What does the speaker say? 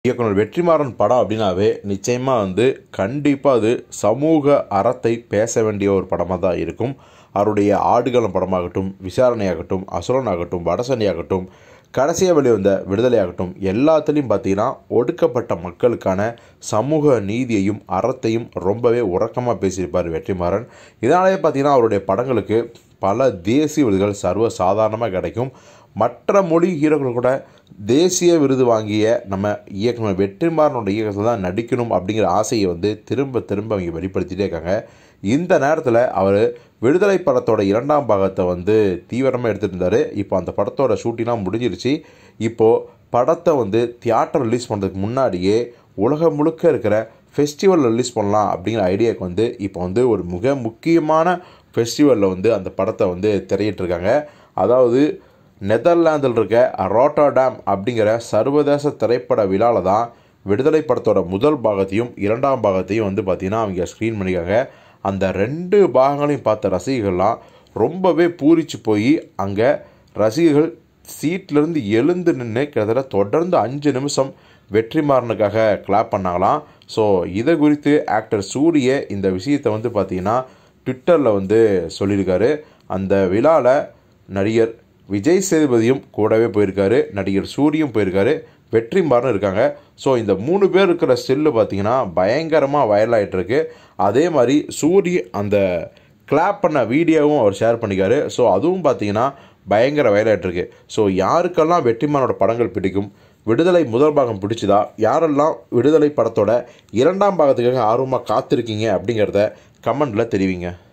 இயக்குனர் வெற்றிமாறன் படம் அப்படின்னாவே நிச்சயமாக வந்து கண்டிப்பாக அது சமூக அறத்தை பேச வேண்டிய ஒரு படமாக தான் இருக்கும் அவருடைய ஆடுகளம் படமாகட்டும் விசாரணையாகட்டும் அசுரனாகட்டும் வடசனியாகட்டும் கடைசியாக வெளிவந்த விடுதலையாகட்டும் எல்லாத்துலேயும் பார்த்தீங்கன்னா ஒடுக்கப்பட்ட மக்களுக்கான சமூக நீதியையும் அறத்தையும் ரொம்பவே உறக்கமாக பேசியிருப்பார் வெற்றிமாறன் இதனாலே பார்த்தீங்கன்னா அவருடைய படங்களுக்கு பல தேசிய விருதுகள் சர்வ சாதாரணமாக கிடைக்கும் மற்ற மொழி ஹீரோக்கள் கூட தேசிய விருது வாங்கிய நம்ம இயக்குனர் வெற்றிமாறனோட இயக்கத்தில் தான் நடிக்கணும் அப்படிங்கிற ஆசையை வந்து திரும்ப திரும்ப அவங்க வெளிப்படுத்திட்டே இருக்காங்க இந்த நேரத்தில் அவர் விடுதலை படத்தோட இரண்டாம் பாகத்தை வந்து தீவிரமாக எடுத்துகிட்டு இருந்தார் இப்போ அந்த படத்தோட ஷூட்டிங்லாம் முடிஞ்சிருச்சு இப்போது படத்தை வந்து தியேட்டர் ரிலீஸ் பண்ணுறதுக்கு முன்னாடியே உலகம் முழுக்க இருக்கிற ஃபெஸ்டிவல் ரிலீஸ் பண்ணலாம் அப்படிங்கிற ஐடியாவுக்கு வந்து இப்போ வந்து ஒரு மிக முக்கியமான ஃபெஸ்டிவலில் வந்து அந்த படத்தை வந்து திரையிட்டிருக்காங்க அதாவது நெதர்லாந்தில் இருக்க ரோட்டர்டாம் அப்படிங்கிற சர்வதேச திரைப்பட விழாவில் தான் விடுதலை படத்தோட முதல் பாகத்தையும் இரண்டாம் பாகத்தையும் வந்து பார்த்திங்கன்னா அவங்க ஸ்க்ரீன் பண்ணியிருக்காங்க அந்த ரெண்டு பாகங்களையும் பார்த்த ரசிகர்கள்லாம் ரொம்பவே பூரிச்சு போய் அங்கே ரசிகர்கள் சீட்லேருந்து எழுந்து நின்று கிட்டத்தட்ட தொடர்ந்து அஞ்சு நிமிஷம் வெற்றிமாறனுக்காக கிளாப் பண்ணாங்களாம் ஸோ இதை குறித்து ஆக்டர் சூரிய இந்த விஷயத்தை வந்து பார்த்திங்கன்னா ட்விட்டரில் வந்து சொல்லியிருக்காரு அந்த விழாவில் நடிகர் விஜய் சேதுபதியும் கூடவே போயிருக்காரு நடிகர் சூரியும் போயிருக்காரு வெற்றிமாறனும் இருக்காங்க ஸோ இந்த மூணு பேர் இருக்கிற ஸ்டில்லு பார்த்தீங்கன்னா பயங்கரமாக வைரல் ஆகிட்டுருக்கு அதே மாதிரி சூரி அந்த கிளாப் பண்ண வீடியோவும் அவர் ஷேர் பண்ணிக்காரு ஸோ அதுவும் பார்த்தீங்கன்னா பயங்கர வைரல் ஆகிட்டுருக்கு ஸோ யாருக்கெல்லாம் வெற்றிமாறனோட படங்கள் பிடிக்கும் விடுதலை முதல் பாகம் பிடிச்சதா யாரெல்லாம் விடுதலை படத்தோட இரண்டாம் பாகத்துக்காக ஆர்வமாக காத்திருக்கீங்க அப்படிங்கிறத கமெண்டில் தெரிவிங்க